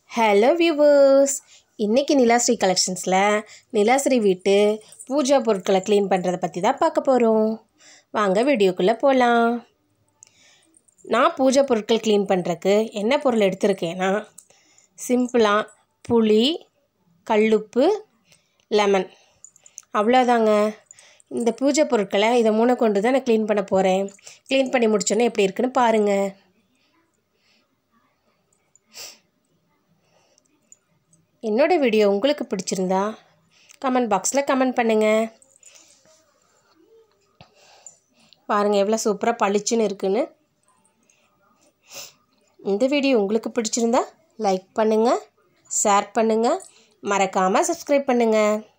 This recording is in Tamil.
ஹலோ வியூவர்ஸ் இன்றைக்கி நிலாஸ்ரீ கலெக்ஷன்ஸில் நிலாஸ்ரீ வீட்டு பூஜா பொருட்களை க்ளீன் பண்ணுறதை பற்றி தான் பார்க்க போகிறோம் வாங்க வீடியோக்குள்ளே போகலாம் நான் பூஜா பொருட்கள் க்ளீன் பண்ணுறக்கு என்ன பொருள் எடுத்திருக்கேன்னா சிம்பிளாக புளி கல்லுப்பு லெமன் அவ்வளோதாங்க இந்த பூஜை பொருட்களை இதை மூணை கொண்டு தான் நான் க்ளீன் பண்ண போகிறேன் க்ளீன் பண்ணி முடிச்சோன்னே எப்படி இருக்குன்னு பாருங்கள் என்னோட வீடியோ உங்களுக்கு பிடிச்சிருந்தா கமெண்ட் பாக்ஸில் கமெண்ட் பண்ணுங்கள் பாருங்கள் எவ்வளோ சூப்பராக பளிச்சுன்னு இருக்குன்னு இந்த வீடியோ உங்களுக்கு பிடிச்சிருந்தா லைக் பண்ணுங்கள் ஷேர் பண்ணுங்கள் மறக்காமல் சப்ஸ்கிரைப் பண்ணுங்கள்